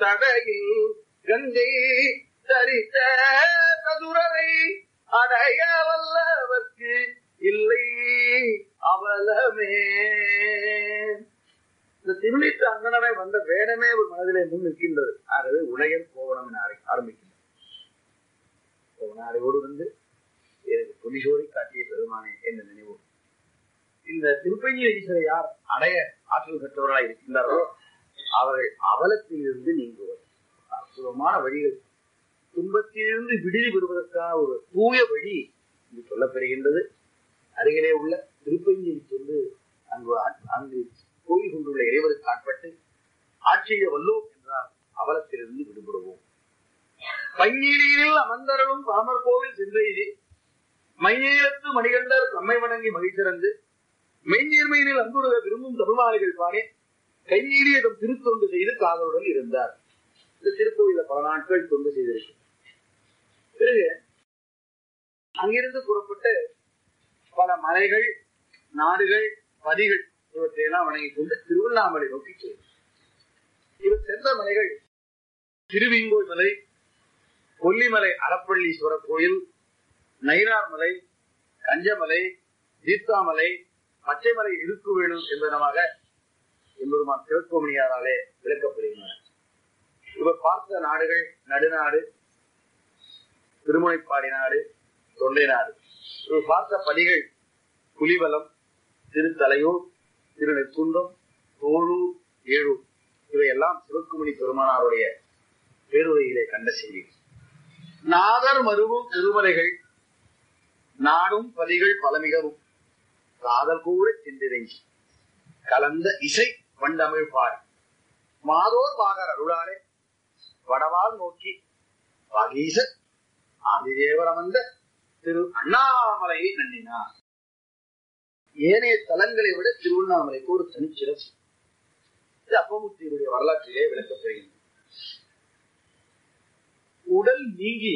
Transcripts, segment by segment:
தடையில் கங்கை தரித்த சதுரரை அடைய வல்லவர்க்கு இல்லை அவலமே இந்த திருநீற்று அங்கனரை வந்த வேடமே ஒரு மனதிலே முன் நிற்கின்றது ஆகவே உலகன் கோவணம் என ஆர- ஆரம்பிக்கின்றது கோவனாரையோடு வந்து எனக்கு புலிசோரை காட்டிய பெருமானே என்ற நினைவு இந்த திருப்பஞ்சி ஈஸ்வரை யார் அடைய ஆற்றல் பெற்றவர்களாய் இருக்கின்றார்களோ அவர்கள் அவலத்தில் இருந்து நீங்குவர் அற்புதமான வழிகள் துன்பத்திலிருந்து விடுதி பெறுவதற்கான ஒரு தூய வழி இது சொல்லப்பெறுகின்றது அருகிலே உள்ள திருப்பஞ்சியை சென்று அங்கு ஆ- அங்கு கோயில் கொண்டுள்ள இறைவருக்கு ஆட்பட்டு ஆட்சியை வல்லோம் என்றால் அவலத்திலிருந்து விடுபடுவோம் பஞ்சீரியில் அமர்ந்தருளும் பாமர் கோவில் சென்றெய்தி மைநீரத்து மணிகண்டர் தம்மை வணங்கி மகிழ்ச்சிறந்து மெய்நீர்மையினில் அன்புருக விரும்பும் தமிழ்மாளிகள் பாடே கைநீடிய தம் திருத்தொண்டு செய்து காதலுடன் இருந்தார் இந்த திருக்கோயில பல நாட்கள் தொண்டு செய்திருக்கு பிறகு அங்கிருந்து புறப்பட்டு பல மலைகள் நாடுகள் பதிகள் இவற்றையெல்லாம் வணங்கிக் கொண்டு திருவண்ணாமலை நோக்கி செல்லும் இவர் சென்ற மலைகள் திருவிங்கோய் மலை கொல்லிமலை அறப்பள்ளீஸ்வரர் கோயில் நயினார் மலை கஞ்சமலை தீர்த்தாமலை பச்சைமலை இருக்குவேணு என்பதனமாக எம்பெருமான் சிவக்கோமணியாராலே விளக்கப்படுகின்றன இவர் பார்த்த நாடுகள் நடுநாடு திருமுனைப்பாடி நாடு தொண்டை நாடு இவர் பார்த்த படிகள் புலிவலம் திருத்தலையூர் திருநெற்குன்றம் தோழூர் ஏழூர் இவையெல்லாம் சிவக்குமணி பெருமானாருடைய பேருரையிலே கண்ட செய்தி நாதர் மருவும் திருமலைகள் நாடும் பதிகள் பலமிகவும் காதல் கூட சென்றிறங்கி கலந்த இசை வண்டமிழ் பாடி மாதோர் பாகர் அருளாலே வடவால் நோக்கி வாகீசர் ஆதிதேவர் அமர்ந்த திரு அண்ணாமலையை நன்னினார் ஏனைய தலங்களை விட திருவண்ணாமலைக்கு ஒரு தனிச்சிறப்பு இது அப்பமுத்தியுடைய வரலாற்றிலே விளக்கப்படுகிறது உடல் நீங்கி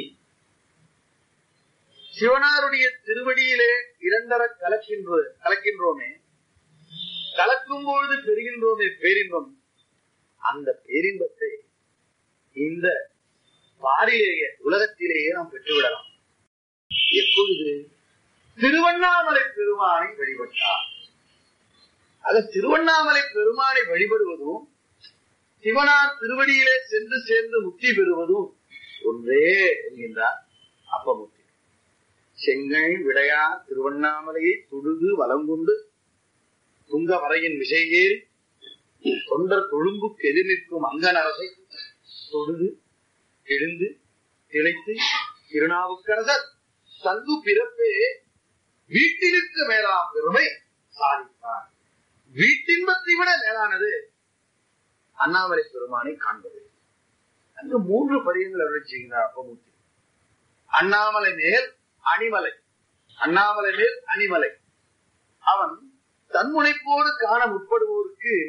சிவனாருடைய திருவடியிலே இரண்டர கலக்கின்ற கலக்கின்றோமே கலக்கும் பொழுது பெறுகின்றோமே பேரின்பம் அந்த பேரின்பத்தை இந்த பாரிலேயே உலகத்திலேயே நாம் பெற்றுவிடலாம் எப்பொழுது திருவண்ணாமலை பெருமானை வழிபட்டார் அது திருவண்ணாமலை பெருமானை வழிபடுவதும் சிவனார் திருவடியிலே சென்று சேர்ந்து முக்தி பெறுவதும் ஒன்றே என்கின்றார் அப்பமுத்தி செங்கை விடையா திருவண்ணாமலையை தொழுது வலங்கொண்டு துங்க வரையின் விசையேறி தொண்டர் தொழும்புக்கு எதிர் நிற்கும் அங்கனரசை தொழுது எழுந்து திளைத்து திருநாவுக்கரசர் தங்கு பிறப்பே வீட்டிற்கு மேலாம் பெருமை சாதித்தார் வீட்டின்பத்தை விட மேலானது அண்ணாமலை பெருமானை காண்பது அங்கு மூன்று பதியங்கள் அருள் செய்கிறார் அப்பமூர்த்தி அண்ணாமலை மேல் அணிமலை அண்ணாமலை மேல் அணிமலை அவன் தன்முனைப்போடு காண முற்படுவோருக்கு